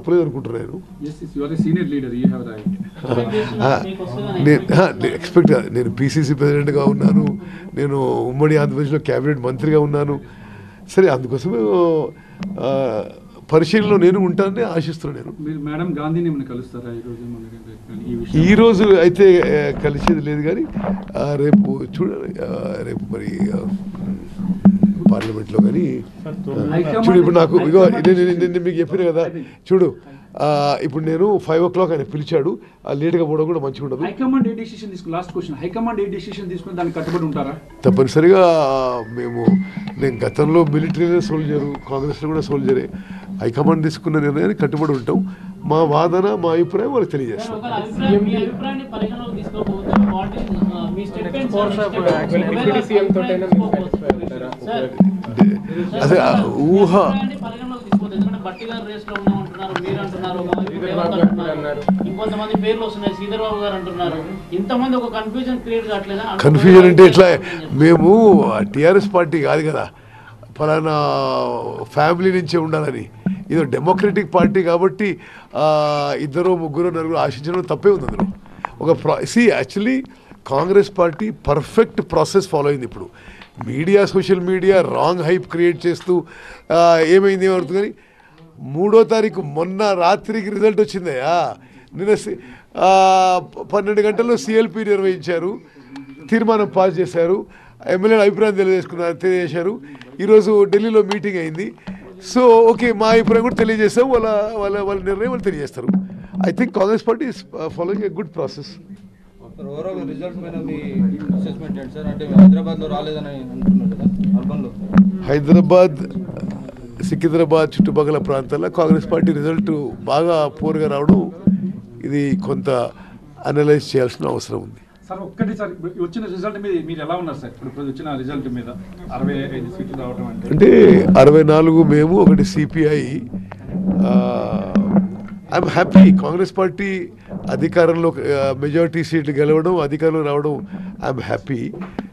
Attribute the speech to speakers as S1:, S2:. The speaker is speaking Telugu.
S1: తప్పలేదు అనుకుంటున్నాను
S2: Yes, yes, you are a senior leader. You have right.
S1: ఆ, నేను ఎక్స్పెక్ట్ నేను పిసిసి ప్రెసిడెంట్గా ఉన్నాను నేను ఉమ్మడి ఆంధ్రప్రదేశ్లో క్యాబినెట్ మంత్రిగా ఉన్నాను సరే అందుకోసమే ఆ, పరిశీలనలో నేను ఉంటానని ఆశిస్తున్నాను నేను
S2: మీరు మేడం గాంధీని ఏమైనా కలుస్తారా ఈ రోజు మన ఈ విషయం
S1: ఈ రోజు అయితే ఆ, కలిసేది లేదు కానీ ఆ, రేపు చూడాలి ఆ, రేపు మరి ఆ, పార్లమెంట్లో కానీ ఆ, చూడు ఇప్పుడు నాకు ఇగో నేను నేను- నేను మీకు చెప్పిన కదా చూడు ఆ, ఇప్పుడు నేను ఫైవ్ ఓ క్లాక్ ఆయన పిలిచాడు ఆ లేట్గా పోవడం కూడా మంచిగా ఉండదు
S2: హైకమాండ్ ఏ డిసిషన్ తీసుకుని లాస్ట్ క్వశ్చన్ హైకమాండ్ ఏ డిసిషన్ తీసుకుని దానికి కట్టుబడి ఉంటారా
S1: తప్పనిసరిగా మేము నేను గతంలో మిలిటరీలో సోల్జరు కాంగ్రెస్లో కూడా సోల్జరే హైకమాండ్ తీసుకున్న నిర్ణయానికి కట్టుబడి ఉంటాం మా వాదన మా అభిప్రాయం వాళ్ళకి తెలియజేస్తాం
S3: ఒకవేళ అభిప్రాయం మీ అభిప్రాయాన్ని పరిగణలోకి తీసుకోకపోతే వాట్ ఈస్ మీ statement
S4: Course of action. Deputy CM తోటైనా మీరు satisfy అవుతారా?
S1: అసలు ఆ ఊహ
S3: పరిగణలోకి తీసుకోవద్దు ఎందుకంటే బట్టి గారు రేస్ లో ఉన్నామంటున్నారు మీరు అంటున్నారు ఒక వైపు
S4: శ్రీధర్
S3: రేవంత్
S4: బాబు గారు
S3: అంటున్నారు.
S4: అన్నారు.
S3: ఇంకొంతమంది పేర్లు వస్తున్నాయి శ్రీధర్ బాబు గారు అంటున్నారు ఇంతమంది ఒక కన్ఫ్యూజన్ క్రియేట్ కావట్లేదా
S1: కన్ఫ్యూజన్ అంటే ఎట్లా మేము టీఆర్ఎస్ పార్టీ కాదు కదా ఫలానా ఫ్యామిలీ నుంచే ఉండాలని ఇది డెమోక్రటిక్ పార్టీ కాబట్టి ఆ, ఇద్దరు ముగ్గురు నలుగురు ఆశించడం తప్పే ఉంది అందులో ఒక ప్రా సి actually Congress party perfect process follow అయింది ఇప్పుడు media social media wrong hype create చేస్తూ ఆ, ఏమైంది ఏమవుతుంది కానీ మూడో తారీఖు మొన్న రాత్రికి రిజల్ట్ వచ్చిందయ్యా నిన్న సి- ఆ, పన్నెండు గంటల్లో సిఎల్పి నిర్వహించారు తీర్మానం పాస్ చేశారు ఎమ్మెల్యేల అభిప్రాయం తెలియజేసుకున్నారు తెలియజేశారు ఈరోజు ఢిల్లీలో మీటింగ్ అయింది సో ఓకే మా అభిప్రాయం కూడా తెలియజేస్తాం వాళ్ళ వాళ్ళ వాళ్ళ నిర్ణయం వాళ్ళు తెలియజేస్తారు I think Congress party is following a good process
S5: sir overall result పైన మీ అసెస్మెంట్ ఏంటి సార్ అంటే హైదరాబాద్ లో రాలేదని అంటున్నారు కదా అర్బన్ లో
S1: హైదరాబాద్ సికింద్రాబాద్ చుట్టుపక్కల ప్రాంతాల్లో కాంగ్రెస్ పార్టీ రిజల్ట్ బాగా పూర్గా రావడం ఇది కొంత అనలైజ్ చేయాల్సిన అవసరం ఉంది
S2: సార్ ఒక్కటి సార్ ఇప్పుడు వచ్చిన రిజల్ట్ మీద మీరు ఎలా ఉన్నారు సార్ ఇప్పుడు ఇప్పుడు వచ్చిన రిజల్ట్ మీద అరవై ఐదు సీట్లు రావడం అంటే
S1: అంటే అరవై నాలుగు మేము ఒకటి CPI I'm happy Congress party అధికారంలో మెజారిటీ సీట్లు గెలవడం అధికారంలో రావడం ఐఎమ్ హ్యాపీ